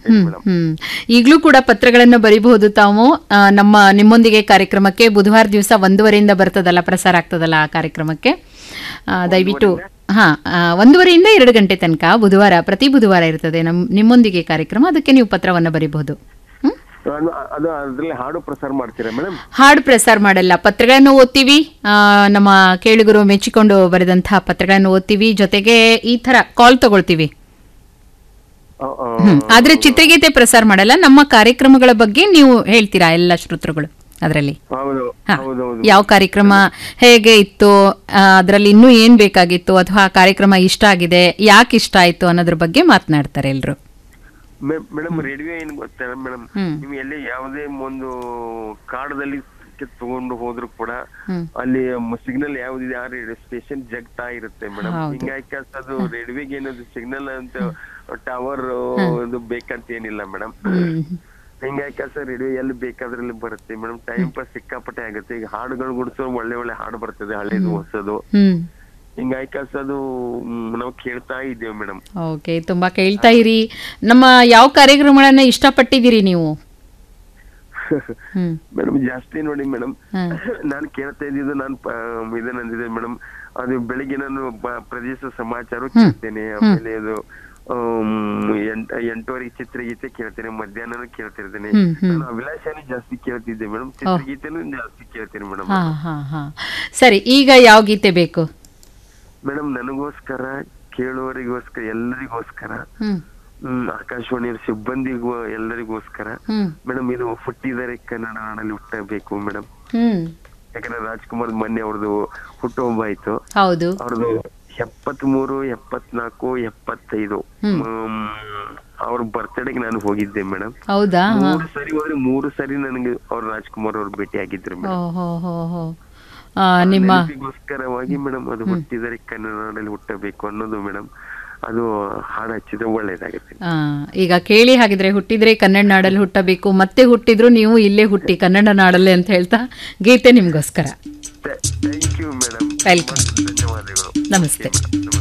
ಮಾಡ್ತೇನೆ ಮೇಡಮ್ ಹ್ಮ್ ಈಗಲೂ ಕೂಡ ಪತ್ರಗಳನ್ನು ಬರಿಬಹುದು ತಾವು ಆ, ನಮ್ಮ ನಿಮ್ಮೊಂದಿಗೆ ಕಾರ್ಯಕ್ರಮಕ್ಕೆ ಬುಧವಾರ ದಿವಸ ಒಂದೂವರೆಯಿಂದ ಬರ್ತದಲ್ಲ ಪ್ರಸಾರ ಆಗ್ತದಲ್ಲ ಆ ಕಾರ್ಯಕ್ರಮಕ್ಕೆ ಆ, ದಯವಿಟ್ಟು ಹಾ ಆ, ಒಂದೂವರೆಯಿಂದ ಎರಡು ಗಂಟೆ ತನಕ ಬುಧವಾರ ಪ್ರತಿ ಬುಧವಾರ ಇರ್ತದೆ ನಮ್ ನಿಮ್ಮೊಂದಿಗೆ ಕಾರ್ಯಕ್ರಮ ಅದಕ್ಕೆ ನೀವು ಪತ್ರವನ್ನು ಬರಿಬಹುದು ಹ್ಮ್ ಅದು ಅದು ಅದ್ರಲ್ಲಿ ಹಾಡು ಪ್ರಸಾರ ಮಾಡ್ತೀರಾ ಮೇಡಮ್ ಹಾಡು ಪ್ರಸಾರ ಮಾಡಲ್ಲ ಪತ್ರಗಳನ್ನು ಓದ್ತೀವಿ ಆ, ನಮ್ಮ ಕೇಳುಗರು ಮೆಚ್ಚಿಕೊಂಡು ಬರೆದಂತಹ ಪತ್ರಗಳನ್ನು ಓದ್ತೀವಿ ಜೊತೆಗೆ ಈ ತರ ಕಾಲ್ ತಗೊಳ್ತೀವಿ ಹ್ಮ್. ಆದ್ರೆ ಚಿತ್ರಗೀತೆ ಪ್ರಸಾರ ಮಾಡಲ್ಲ ನಮ್ಮ ಕಾರ್ಯಕ್ರಮಗಳ ಬಗ್ಗೆ ನೀವು ಹೇಳ್ತೀರಾ ಎಲ್ಲ ಶ್ರೋತೃಗಳು ಅದರಲ್ಲಿ ಹೌದು ಹಾ. ಹೌದೌದು ಯಾವ ಕಾರ್ಯಕ್ರಮ ಹೇಗೆ ಇತ್ತು ಅದರಲ್ಲಿ ಇನ್ನೂ ಏನ್ ಬೇಕಾಗಿತ್ತು ಅಥವಾ ಆ ಕಾರ್ಯಕ್ರಮ ಇಷ್ಟ ಆಗಿದೆ ಯಾಕೆ ಇಷ್ಟ ಆಯ್ತು ಅನ್ನೋದ್ರ ಬಗ್ಗೆ ಮಾತನಾಡ್ತಾರೆ ಎಲ್ರು ಮೇಡಮ್ ರೇಡಿಯೋ ಏನ್ ಗೊತ್ತಾ ಮೇಡಮ್ ಹ್ಮ್. ನೀವು ಎಲ್ಲಿ ಯಾವುದೇ ಒಂದು ಕಾಡದಲ್ಲಿ ತಗೊಂಡು ಹೋದ್ರು ಕೂಡ ಹ್ಮ್. ಅಲ್ಲಿ ಸಿಗ್ನಲ್ ಯಾವ್ದಿದೆ ಆ ರೇಡಿಯೋ ಸ್ಟೇಷನ್ ಜಗ್ತಾ ಇರುತ್ತೆ ಮೇಡಮ್ ಹೌದು. ಹಿಂಗಾಗಿ ಅದು ರೇಡಿಯೋಗೆ ಏನದು ಸಿಗ್ನಲ್ ಅಂತ ಟವರ್ ಇದು ಬೇಕಂತ ಏನಿಲ್ಲ ಮೇಡಮ್ ಹ್ಮ್ ಹಿಂಗಾಗಿ ಕೆಲಸ ರೇಡಿಯೋ ಎಲ್ಲಿ ಬೇಕಾದ್ರಲ್ಲಿ ಬರುತ್ತೆ ಮೇಡಮ್ ಟೈಮ್ ಪಾಸ್ ಸಿಕ್ಕಾಪಟ್ಟೆ ಆಗುತ್ತೆ ಈಗ ಹಾಡುಗಳು ಗುಡಿಸೋ ಒಳ್ಳೆ ಒಳ್ಳೆ ಹಾಡು ಬರ್ತದೆ ಹಳೇದು ಹೊಸದು ಹ್ಮ್ ಹಿಂಗಾಗಿ ಕೆಲಸ ಅದು ಮ್, ನಾವು ಕೇಳ್ತಾ ಇದ್ದೇವೆ ಮೇಡಮ್ ಓಕೆ ತುಂಬಾ ಕೇಳ್ತಾ ಇರಿ ನಮ್ಮ ಯಾವ ಕಾರ್ಯಕ್ರಮಗಳನ್ನ ಇಷ್ಟಪಟ್ಟಿದ್ದೀರಿ ನೀವು ಹ್ಮ್ ಮೇಡಮ್ ಜಾಸ್ತಿ ನೋಡಿ ಮೇಡಮ್ ಹ್ಮ್. ನಾನು ಕೇಳ್ತಾ ಇದ್ದಿದ್ದು ನಾನು ಇದನ್ನಂದಿದೆ ಮೇಡಮ್ ಅದು ಬೆಳಿಗ್ಗೆ ನಾನು ಬ- ಪ್ರದೇಶ ಸಮಾಚಾರ ಕೇಳ್ತೇನೆ ಆಮೇಲೆ ಅದು ಆಮ್, ಎಂಟ್ ಎಂಟುವರೆಗೆ ಚಿತ್ರಗೀತೆ ಕೇಳ್ತೇನೆ ಮಧ್ಯಾಹ್ನ ಕೇಳ್ತಿರ್ತೇನೆ ಹ್ಮ್, ಹ್ಮ್. ನಾನು ಅಭಿಲಾಷಾನೇ ಜಾಸ್ತಿ ಕೇಳ್ತಿದ್ದೆ ಮೇಡಮ್ ಚಿತ್ರಗೀತೆನೂ ಜಾಸ್ತಿ ಕೇಳ್ತೇನೆ ಮೇಡಮ್ ಹಾ ಹಾ ಹಾ ಸರಿ ಈಗ ಯಾವ ಗೀತೆ ಬೇಕು ಮೇಡಮ್ ನನಗೋಸ್ಕರ ಕೇಳುವವರಿಗೋಸ್ಕರ ಎಲ್ಲರಿಗೋಸ್ಕರ ಹ್ಮ್ ಹ್ಮ್ ಆಕಾಶವಾಣಿಯ ಸಿಬ್ಬಂದಿಗೂ ಎಲ್ಲರಿಗೋಸ್ಕರ ಹ್ಮ್ ಮೇಡಮ್ ಇದು ಹುಟ್ಟಿದರೆ ಕನ್ನಡ ನಾಡಲ್ಲಿ ಹುಟ್ಟಬೇಕು ಮೇಡಮ್ ಹ್ಮ್ ಯಾಕಂದ್ರೆ ರಾಜ್ಕುಮಾರ್ ಮೊನ್ನೆ ಅವ್ರದ್ದು ಹುಟ್ಟುಹಬ್ಬ ಆಯ್ತು ಹೌದು ಅವ್ರದ್ದು ಎಪ್ಪತ್ ಮೂರು ಎಪ್ಪತ್ನಾಲ್ಕು ಎಪ್ಪತ್ತೈದು ಹ್ಮ್. ಅವ್ರ ಬರ್ತ್ಡೇಗೆ ನಾನು ಹೋಗಿದ್ದೆ ಮೇಡಮ್ ಹೌದಾ ಮೂರು ಸರಿ ಹೋದ್ರೆ ಮೂರು ಸರಿ ನನಗೆ ಅವ್ರ ರಾಜ್ಕುಮಾರ್ ಅವ್ರು ಭೇಟಿ ಆಗಿದ್ರು ಓ ಮೇಡಮ್ ಹೋ ಹೋ ಹೋ ಆ, ನಿಮ್ಮ ನೆನಪಿಗೋಸ್ಕರವಾಗಿ ಮೇಡಮ್ ಅದು ಹುಟ್ಟಿದರೆ ಕನ್ನಡ ನಾಡಲ್ಲಿ ಹುಟ್ಟಬೇಕು ಅನ್ನೋದು ಮೇಡಮ್ ಅದು ಹಾಡು ಹಚ್ಚಿದ್ರೆ ಒಳ್ಳೇದಾಗುತ್ತೆ ಆ, ಈಗ ಕೇಳಿ ಹಾಗಿದ್ರೆ ಹುಟ್ಟಿದ್ರೆ ಕನ್ನಡ ನಾಡಲ್ಲಿ ಹುಟ್ಟಬೇಕು ಮತ್ತೆ ಹುಟ್ಟಿದ್ರು ನೀವು ಇಲ್ಲೇ ಹುಟ್ಟಿ ಕನ್ನಡ ನಾಡಲ್ಲೇ ಅಂತ ಹೇಳ್ತಾ ಗೀತೆ ನಿಮ್ಗೋಸ್ಕರ ಥ್ಯಾಂಕ್ ಯು ಮೇಡಮ್ Welcome. ಧನ್ಯವಾದಗಳು ನಮಸ್ತೆ ನಮಸ್ತೆ